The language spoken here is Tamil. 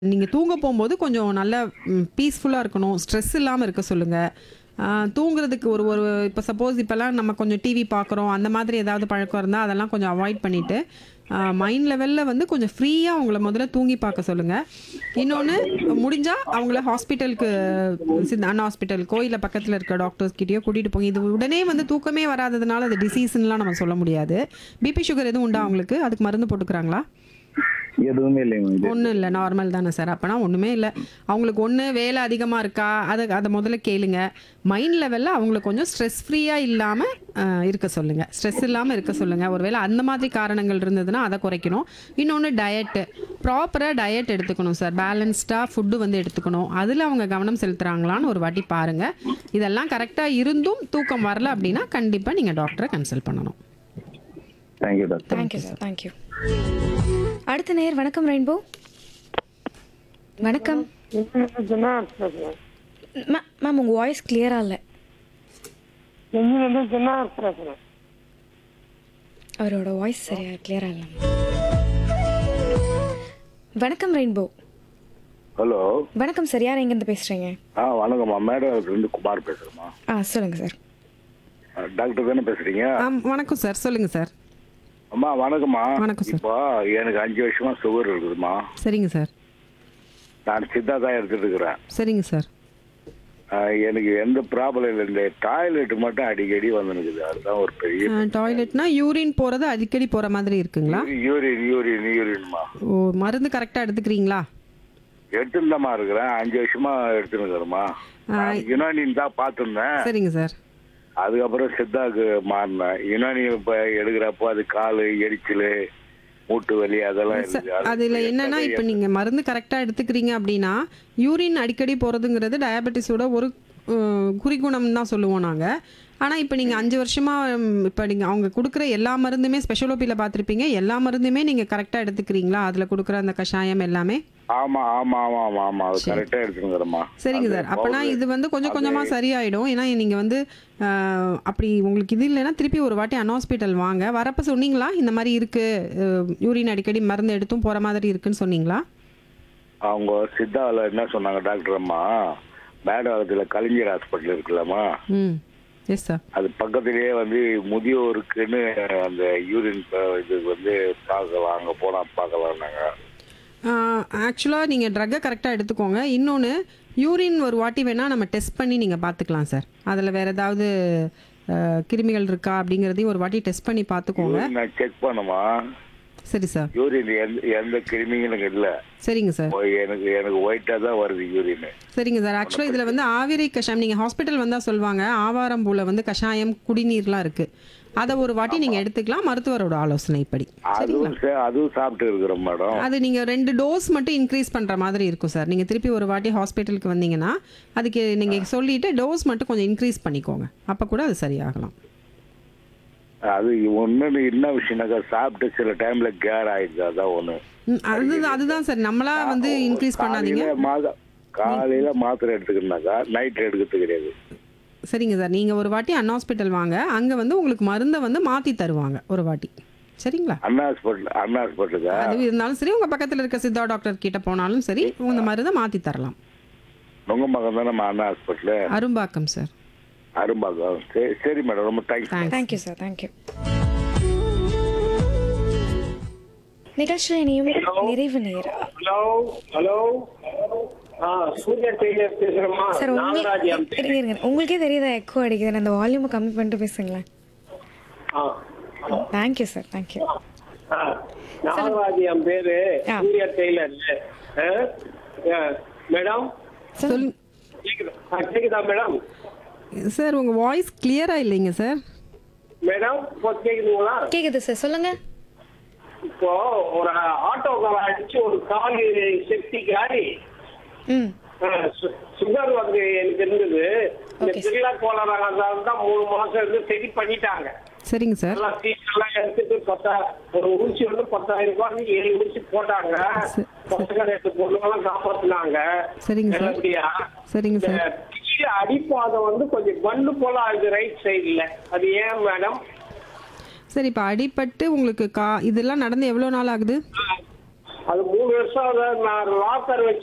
நீங்க தூங்க போகும்போது கொஞ்சம் நல்ல பீஸ்ஃபுல்லா இருக்கணும். ஸ்ட்ரெஸ் இல்லாம இருக்க சொல்லுங்க. ஆ தூங்குறதுக்கு ஒரு ஒரு இப்ப சப்போஸ் இப்பலாம் நம்ம கொஞ்சம் டிவி பார்க்குறோம். அந்த மாதிரி ஏதாவது பழக்கம் இருந்தா அதெல்லாம் கொஞ்சம் அவாய்ட் பண்ணிட்டு, ஆ மைண்ட் லெவல்ல வந்து கொஞ்சம் ஃப்ரீயா அவங்கள முதல்ல தூங்கி பார்க்க சொல்லுங்க. இன்னொன்னு முடிஞ்சா அவங்கள ஹாஸ்பிட்டலுக்கு சித்த அண்ணா ஹாஸ்பிட்டலுக்கோ இல்ல பக்கத்துல இருக்க டாக்டர்ஸ் கிட்டயோ கூட்டிட்டு போங்க. இது உடனே வந்து தூக்கமே வராததுனால அது டிசீஸ்ன்னுலாம் நம்ம சொல்ல முடியாது. பிபி, சுகர் எதுவும் உண்டா அவங்களுக்கு? அதுக்கு மருந்து போட்டுக்கிறாங்களா? எதுவுமே இல்லைங்க இது ஒண்ணும் இல்ல. நார்மல் தானே சார். அப்பனா ஒண்ணுமே இல்ல. அவங்களுக்கு ஒண்ணு வேலை அதிகமா இருக்கா? அத அத முதல்ல கேளுங்க. மைண்ட் லெவல்ல அவங்கள கொஞ்சம் ஸ்ட்ரெஸ் ஃப்ரீயா இல்லாம அ இருக்க சொல்லுங்க. ஸ்ட்ரெஸ் இல்லாம இருக்க சொல்லுங்க. ஒருவேளை அந்த மாதிரி காரணங்கள் இருந்ததுன்னா அத குறைக்கணும். இன்னொன்னு டயட். ப்ராப்பரா டயட் எடுத்துக்கணும் சார். பேலன்ஸ்டா ஃபுட் வந்து எடுத்துக்கணும். அதுல அவங்க கவனம் செலுத்துறாங்களான்னு ஒரு வாட்டி பாருங்க. இதெல்லாம் கரெக்ட்டா இருந்தும் தூக்கம் வரல அப்படின்னா கண்டிப்பா நீங்க டாக்டரை கன்சல்ட் பண்ணணும். Thank you doctor thank you sir thank you அடுத்த நேர் வணக்கம் ரெயின்போ வணக்கம் மே- மேம் உங்கள் வாய்ஸ் கிளியராக இல்லை செஞ்சிலிருந்து சின்ன பேசுறேன் அவரோட வாய்ஸ் சரியா கிளியராக இல்லை வணக்கம் ரெயின்போ ஹலோ வணக்கம் சார் யார் எங்கேருந்து பேசுகிறீங்க ஆ வணக்கம்மா மேடம் இருந்து குமார் பேசுறேம்மா ஆ சொல்லுங்கள் சார் ஆ, டாக்டர் தானே பேசுறீங்க ஆம், வணக்கம் சார். சொல்லுங்க சார். அம்மா வணக்கம்மா வணக்கம் சார். இப்போ எனக்கு அஞ்சு வருஷமா சுகர் இருக்குதுமா சரிங்க சார். நான் சித்தா தான் எடுத்துட்டு இருக்கிறேன் சரிங்க சார். ஆ, எனக்கு எந்த ப்ராப்ளம் இல்லை இந்த டாய்லெட் மட்டும் அடிக்கடி வந்துருக்குது அதுதான் ஒரு பெரிய டாய்லெட்னா யூரின் போறது அடிக்கடி போற மாதிரி இருக்குங்களா யூரின் யூரின் யூரின்மா ஓ மருந்து கரெக்டா எடுத்துக்கிறீங்களா எடுத்துருந்தமா இருக்கிறேன் அஞ்சு வருஷமா எடுத்துருக்கிறேம்மா யுனானின் தான் பார்த்துருந்தேன் சரிங்க சார் அதுக்கப்புறம் சித்தாக்கு மாறினேன் யுனானி இப்போ எடுக்கிறப்போ அது கால் எரிச்சல் மூட்டு வலி அதெல்லாம் சார், இருக்குது அதுல என்னன்னா இப்ப நீங்க மருந்து கரெக்டா எடுத்துக்கிறீங்க அப்படின்னா யூரின் அடிக்கடி போறதுங்கிறது டயபெட்டிஸோட ஒரு அஹ், குறிகுணம் தான் சொல்லுவோம் நாங்க ஆனா இப்ப நீங்க அஞ்சு வருஷமா ம், இப்ப நீங்க அவங்க கொடுக்குற எல்லா மருந்துமே ஸ்பெஷலோபியில பார்த்திருப்பீங்க எல்லா மருந்துமே நீங்க கரெக்டா எடுத்துக்கிறீங்களா அதுல கொடுக்குற அந்த கஷாயம் எல்லாமே ஆமா ஆமா ஆமா ஆமா ஆமா அது கரெக்டா எடுத்துக்கிறேம்மா சரிங்க சார் அப்பனா இது வந்து கொஞ்சம் கொஞ்சமா சரியாயிடும் ஏன்னா நீங்க வந்து அஹ், அப்படி உங்களுக்கு இது இல்லைன்னா திருப்பி ஒரு வாட்டி அன் ஹாஸ்பிட்டல் வாங்க வரப்ப சொன்னீங்களா இந்த மாதிரி இருக்கு யூரின் அடிக்கடி மருந்து எடுத்தும் போற மாதிரி இருக்குன்னு சொன்னீங்களா அவங்க சித்தாவில் என்ன சொன்னாங்க டாக்டர் அம்மா மேடவாளத்தில் கலைஞர் ஹாஸ்பிட்டல் இருக்குல்லம்மா ம் எஸ் சார் அது பக்கத்திலேயே வந்து முதியோருக்குன்னு அந்த யூரின் இது வந்து பார்க்கலாம் அங்கே போனால் பார்க்கலாம்னாங்க ஆக்சுவலாக நீங்கள் ட்ரக்கை கரெக்டாக எடுத்துக்கோங்க இன்னொன்று யூரின் ஒரு வாட்டி வேணால் நம்ம டெஸ்ட் பண்ணி நீங்கள் பார்த்துக்கலாம் சார் அதில் வேறு ஏதாவது அஹ், கிருமிகள் இருக்கா அப்படிங்கிறதையும் ஒரு வாட்டி டெஸ்ட் பண்ணி பார்த்துக்கோங்க யூரின் நான் செக் பண்ணுமா சரி சார் யூரின் எந்த எந்த கிருமிகளும் இல்லை சரிங்க சார் எனக்கு எனக்கு ஒயிட்டாக தான் வருது யூரின் சரிங்க சார் ஆக்சுவலாக இதில் வந்து ஆவிரை கஷாயம் நீங்கள் ஹாஸ்பிட்டல் வந்தால் சொல்லுவாங்க ஆவாரம்பூவில் வந்து கஷாயம் குடிநீர்லாம் இருக்குது அதை ஒரு வாட்டி நீங்கள் எடுத்துக்கலாம் மருத்துவரோட ஆலோசனைப்படி அதுவும் சே- அதுவும் சாப்பிட்டு இருக்கிறோம் மேடம் அது நீங்கள் ரெண்டு டோஸ் மட்டும் இன்க்ரீஸ் பண்ணுற மாதிரி இருக்கும் சார் நீங்கள் திருப்பி ஒரு வாட்டி ஹாஸ்பிட்டலுக்கு வந்தீங்கன்னா அதுக்கு நீங்கள் சொல்லிட்டு டோஸ் மட்டும் கொஞ்சம் இன்க்ரீஸ் பண்ணிக்கோங்க அப்போ கூட அது சரியாகலாம் அது ஒண்ணு என்ன விஷயம்னாக்கா சாப்பிட்டு சில டைம்ல கேர் ஆயிடுது அதான் ஒண்ணு ம், அது அதுதான் சார் நம்மளா வந்து இன்க்ரீஸ் பண்ணாதீங்க காலையில மாத காலையில மாத்திரை எடுத்துக்கணும்னாக்கா நைட் எடுக்கிறது கிடையாது சரிங்க சார் நீங்கள் ஒரு வாட்டி அன் ஹாஸ்பிட்டல் வாங்க அங்கே வந்து உங்களுக்கு மருந்தை வந்து மாற்றி தருவாங்க ஒரு வாட்டி சரிங்களா அண்ணா ஹாஸ்பிட்டல் அண்ணா ஹாஸ்பிட்டலுக்கா அது இருந்தாலும் சரி உங்கள் பக்கத்தில் இருக்க சித்தா டாக்டர் கிட்ட போனாலும் சரி உங்க மருந்தை மாற்றி தரலாம் உங்க மகன் தான் நம்ம அண்ணா ஹாஸ்பிட்டல் அரும்பாக்கம் சார் அரும்பாக்கம் சரி சரி மேடம் ரொம்ப thanks thanks thank you sir thank you நிகழ்ச்சியில் இனியும் நிறைவு நேர் ஹலோ ஹலோ ஆ சூர்யா டெய்லர் பேசுறேம்மா சார் நாகராஜ் என் உங்களுக்கு பேரு. இருங்க, இருங்க. உங்களுக்கே தெரியுதா எக்கோ அடிக்குது அந்த வால்யூமை கம்மி பண்ணிட்டு பேசுங்களேன் ஆ தேங்க்யூ சார் தேங்க்யூ ஆ, நாகராஜ் என் பேரு ஆ. சூர்யா டெய்லர் ஆ? ஆ, மேடம் சொல் கேக்குதா ஆ, கேக்குதா மேடம் சார் உங்கள் வாய்ஸ் கிளியராக இல்லைங்க சார் மேடம் இப்போ கேக்குதுங்களா கேக்குது சார் சொல்லுங்க இப்போ ஒரு ஆட்டோக்கார அடிச்சு ஒரு காலி செப்டி காடி ம் சுகர் வந்து எனக்கு இருந்தது இந்த Okay, sir. பிர்லா கோளாறால தான் மூணு மாசம் இருந்து சரி பண்ணிட்டாங்க சரிங்க சார் எல்லாம் ஃபீஸ் எல்லாம் எடுத்துட்டு பத்தா ஒரு ஊசி வந்து பத்தாயிரம் ரூபாய் ஏழு ஊசி போட்டாங்க சரி, பசங்க ரெண்டு பொண்ணுங்கெல்லாம் காப்பாத்துனாங்க சரிங்க சார். நல்லபடியா சரிங்க இந்த சார் கீழே அடிப்பாதம் வந்து கொஞ்சம் பண்டு போல ஆகுது ரைட் சைடுல அது ஏன் மேடம் சரி இப்போ அடிபட்டு உங்களுக்கு கா இதெல்லாம் நடந்து எவ்வளோ நாள் ஆகுது அது மூணு வருஷம் அதை நான் லாக்கர் வச்சு